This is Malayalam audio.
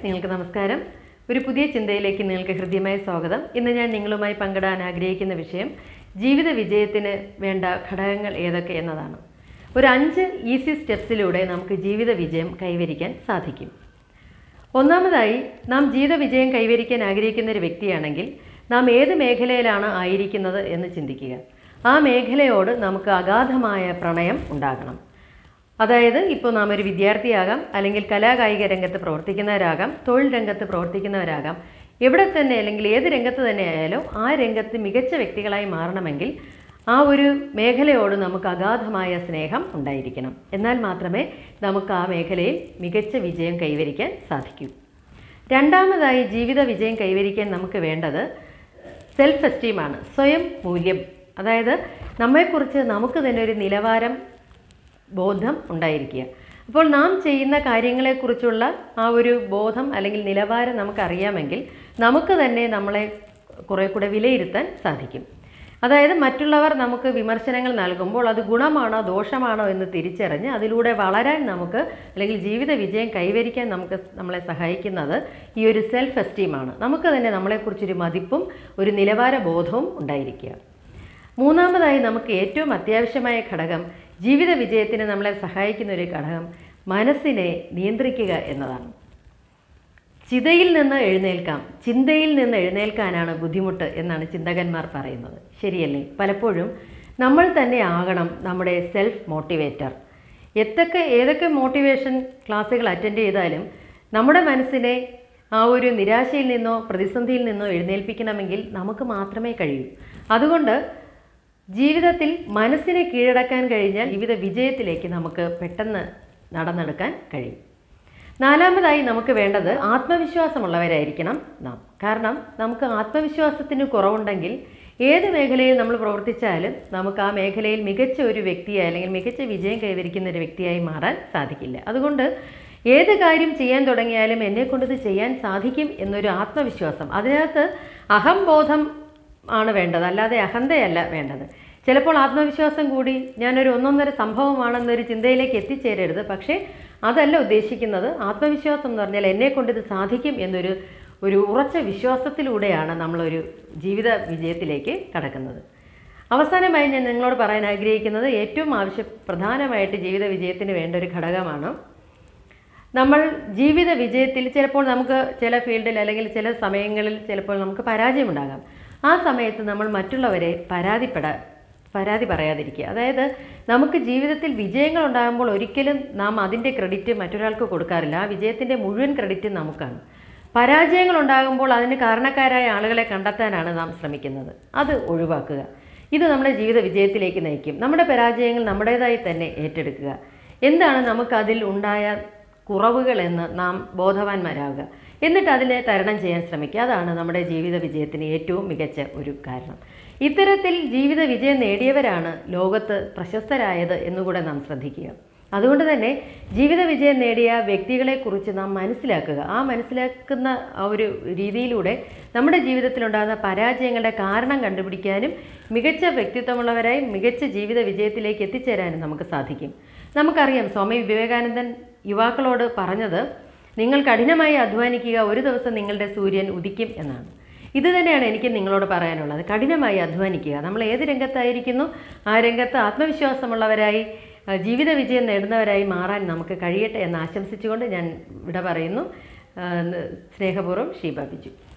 നിങ്ങൾക്ക് നമസ്കാരം ഒരു പുതിയ ചിന്തയിലേക്ക് നിങ്ങൾക്ക് ഹൃദ്യമായ സ്വാഗതം ഇന്ന് ഞാൻ നിങ്ങളുമായി പങ്കിടാൻ ആഗ്രഹിക്കുന്ന വിഷയം ജീവിത വിജയത്തിന് വേണ്ട ഘടകങ്ങൾ ഏതൊക്കെ എന്നതാണ് ഒരു അഞ്ച് ഈസി സ്റ്റെപ്സിലൂടെ നമുക്ക് ജീവിത വിജയം കൈവരിക്കാൻ സാധിക്കും ഒന്നാമതായി നാം ജീവിത വിജയം കൈവരിക്കാൻ ആഗ്രഹിക്കുന്ന ഒരു വ്യക്തിയാണെങ്കിൽ നാം ഏത് മേഖലയിലാണ് ആയിരിക്കുന്നത് എന്ന് ചിന്തിക്കുക ആ മേഖലയോട് നമുക്ക് അഗാധമായ പ്രണയം ഉണ്ടാകണം അതായത് ഇപ്പോൾ നാം ഒരു വിദ്യാർത്ഥിയാകാം അല്ലെങ്കിൽ കലാകായിക രംഗത്ത് പ്രവർത്തിക്കുന്നവരാകാം തൊഴിൽ രംഗത്ത് പ്രവർത്തിക്കുന്നവരാകാം എവിടെ തന്നെ അല്ലെങ്കിൽ ഏത് രംഗത്ത് തന്നെ ആയാലും ആ രംഗത്ത് മികച്ച വ്യക്തികളായി മാറണമെങ്കിൽ ആ ഒരു മേഖലയോട് നമുക്ക് അഗാധമായ സ്നേഹം ഉണ്ടായിരിക്കണം എന്നാൽ മാത്രമേ നമുക്ക് ആ മേഖലയിൽ മികച്ച വിജയം കൈവരിക്കാൻ സാധിക്കൂ രണ്ടാമതായി ജീവിത വിജയം കൈവരിക്കാൻ നമുക്ക് വേണ്ടത് സെൽഫ് എസ്റ്റീമാണ് സ്വയം മൂല്യം അതായത് നമ്മെക്കുറിച്ച് നമുക്ക് തന്നെ ഒരു നിലവാരം ബോധം ഉണ്ടായിരിക്കുക അപ്പോൾ നാം ചെയ്യുന്ന കാര്യങ്ങളെക്കുറിച്ചുള്ള ആ ഒരു ബോധം അല്ലെങ്കിൽ നിലവാരം നമുക്കറിയാമെങ്കിൽ നമുക്ക് തന്നെ നമ്മളെ കുറേ കൂടെ വിലയിരുത്താൻ സാധിക്കും അതായത് മറ്റുള്ളവർ നമുക്ക് വിമർശനങ്ങൾ നൽകുമ്പോൾ അത് ഗുണമാണോ ദോഷമാണോ എന്ന് തിരിച്ചറിഞ്ഞ് അതിലൂടെ വളരാൻ നമുക്ക് അല്ലെങ്കിൽ ജീവിത വിജയം കൈവരിക്കാൻ നമുക്ക് നമ്മളെ സഹായിക്കുന്നത് ഈ ഒരു സെൽഫ് എസ്റ്റീമാണ് നമുക്ക് തന്നെ നമ്മളെക്കുറിച്ചൊരു മതിപ്പും ഒരു നിലവാര ബോധവും ഉണ്ടായിരിക്കുക മൂന്നാമതായി നമുക്ക് ഏറ്റവും അത്യാവശ്യമായ ഘടകം ജീവിത വിജയത്തിന് നമ്മളെ സഹായിക്കുന്ന ഒരു ഘടകം മനസ്സിനെ നിയന്ത്രിക്കുക എന്നതാണ് ചിതയിൽ നിന്ന് എഴുന്നേൽക്കാം ചിന്തയിൽ നിന്ന് എഴുന്നേൽക്കാനാണ് ബുദ്ധിമുട്ട് എന്നാണ് ചിന്തകന്മാർ പറയുന്നത് ശരിയല്ലേ പലപ്പോഴും നമ്മൾ തന്നെ ആകണം നമ്മുടെ സെൽഫ് മോട്ടിവേറ്റർ എത്തൊക്കെ ഏതൊക്കെ മോട്ടിവേഷൻ ക്ലാസ്സുകൾ അറ്റൻഡ് ചെയ്താലും നമ്മുടെ മനസ്സിനെ ആ ഒരു നിരാശയിൽ നിന്നോ പ്രതിസന്ധിയിൽ നിന്നോ എഴുന്നേൽപ്പിക്കണമെങ്കിൽ നമുക്ക് മാത്രമേ കഴിയൂ അതുകൊണ്ട് ജീവിതത്തിൽ മനസ്സിനെ കീഴടക്കാൻ കഴിഞ്ഞാൽ ജീവിത വിജയത്തിലേക്ക് നമുക്ക് പെട്ടെന്ന് നടന്നെടുക്കാൻ കഴിയും നാലാമതായി നമുക്ക് വേണ്ടത് ആത്മവിശ്വാസമുള്ളവരായിരിക്കണം നാം കാരണം നമുക്ക് ആത്മവിശ്വാസത്തിന് കുറവുണ്ടെങ്കിൽ ഏത് മേഖലയിൽ നമ്മൾ പ്രവർത്തിച്ചാലും നമുക്ക് ആ മേഖലയിൽ മികച്ച ഒരു വ്യക്തിയായി അല്ലെങ്കിൽ മികച്ച വിജയം കൈവരിക്കുന്ന ഒരു വ്യക്തിയായി മാറാൻ സാധിക്കില്ല അതുകൊണ്ട് ഏത് കാര്യം ചെയ്യാൻ തുടങ്ങിയാലും എന്നെ കൊണ്ടിത് ചെയ്യാൻ സാധിക്കും എന്നൊരു ആത്മവിശ്വാസം അതിനകത്ത് അഹംബോധം ആണ് വേണ്ടത് അല്ലാതെ അഹന്തയല്ല വേണ്ടത് ചിലപ്പോൾ ആത്മവിശ്വാസം കൂടി ഞാനൊരു ഒന്നൊന്നര സംഭവമാണെന്നൊരു ചിന്തയിലേക്ക് എത്തിച്ചേരരുത് പക്ഷേ അതല്ല ഉദ്ദേശിക്കുന്നത് ആത്മവിശ്വാസം എന്ന് പറഞ്ഞാൽ എന്നെ കൊണ്ട് ഇത് സാധിക്കും എന്നൊരു ഒരു ഉറച്ച വിശ്വാസത്തിലൂടെയാണ് നമ്മളൊരു ജീവിത വിജയത്തിലേക്ക് കടക്കുന്നത് അവസാനമായി ഞാൻ നിങ്ങളോട് പറയാൻ ആഗ്രഹിക്കുന്നത് ഏറ്റവും ആവശ്യ പ്രധാനമായിട്ട് ജീവിത വിജയത്തിന് വേണ്ട ഒരു ഘടകമാണ് നമ്മൾ ജീവിത വിജയത്തിൽ ചിലപ്പോൾ നമുക്ക് ചില ഫീൽഡിൽ അല്ലെങ്കിൽ ചില സമയങ്ങളിൽ ചിലപ്പോൾ നമുക്ക് പരാജയമുണ്ടാകാം ആ സമയത്ത് നമ്മൾ മറ്റുള്ളവരെ പരാതിപ്പെടാ പരാതി പറയാതിരിക്കുക അതായത് നമുക്ക് ജീവിതത്തിൽ വിജയങ്ങൾ ഉണ്ടാകുമ്പോൾ ഒരിക്കലും നാം അതിൻ്റെ ക്രെഡിറ്റ് മറ്റൊരാൾക്ക് കൊടുക്കാറില്ല ആ വിജയത്തിൻ്റെ മുഴുവൻ ക്രെഡിറ്റ് നമുക്കാണ് പരാജയങ്ങൾ ഉണ്ടാകുമ്പോൾ അതിന് കാരണക്കാരായ ആളുകളെ കണ്ടെത്താനാണ് നാം ശ്രമിക്കുന്നത് അത് ഒഴിവാക്കുക ഇത് നമ്മുടെ ജീവിത വിജയത്തിലേക്ക് നയിക്കും നമ്മുടെ പരാജയങ്ങൾ നമ്മുടേതായി തന്നെ ഏറ്റെടുക്കുക എന്താണ് നമുക്കതിൽ ഉണ്ടായ കുറവുകളെന്ന് നാം ബോധവാന്മാരാകുക എന്നിട്ട് അതിനെ തരണം ചെയ്യാൻ ശ്രമിക്കുക അതാണ് നമ്മുടെ ജീവിത വിജയത്തിന് ഏറ്റവും മികച്ച ഒരു കാരണം ഇത്തരത്തിൽ ജീവിത വിജയം നേടിയവരാണ് ലോകത്ത് പ്രശസ്തരായത് എന്നുകൂടെ നാം ശ്രദ്ധിക്കുക അതുകൊണ്ട് തന്നെ ജീവിത വിജയം നേടിയ വ്യക്തികളെക്കുറിച്ച് നാം മനസ്സിലാക്കുക ആ മനസ്സിലാക്കുന്ന ആ ഒരു രീതിയിലൂടെ നമ്മുടെ ജീവിതത്തിലുണ്ടാകുന്ന പരാജയങ്ങളുടെ കാരണം കണ്ടുപിടിക്കാനും മികച്ച വ്യക്തിത്വമുള്ളവരായി മികച്ച ജീവിത വിജയത്തിലേക്ക് എത്തിച്ചേരാനും നമുക്ക് സാധിക്കും നമുക്കറിയാം സ്വാമി വിവേകാനന്ദൻ യുവാക്കളോട് പറഞ്ഞത് നിങ്ങൾ കഠിനമായി അധ്വാനിക്കുക ഒരു ദിവസം നിങ്ങളുടെ സൂര്യൻ ഉദിക്കും എന്നാണ് ഇത് തന്നെയാണ് എനിക്ക് നിങ്ങളോട് പറയാനുള്ളത് കഠിനമായി അധ്വാനിക്കുക നമ്മൾ ഏത് രംഗത്തായിരിക്കുന്നു ആ രംഗത്ത് ആത്മവിശ്വാസമുള്ളവരായി ആ, ജീവിത വിജയം നേടുന്നവരായി മാറാൻ നമുക്ക് കഴിയട്ടെ എന്ന് ആശംസിച്ചുകൊണ്ട് ഞാൻ ഇവിടെ പറയുന്നു ആ, സ്നേഹപൂർവ്വം ഷീബ ബിജു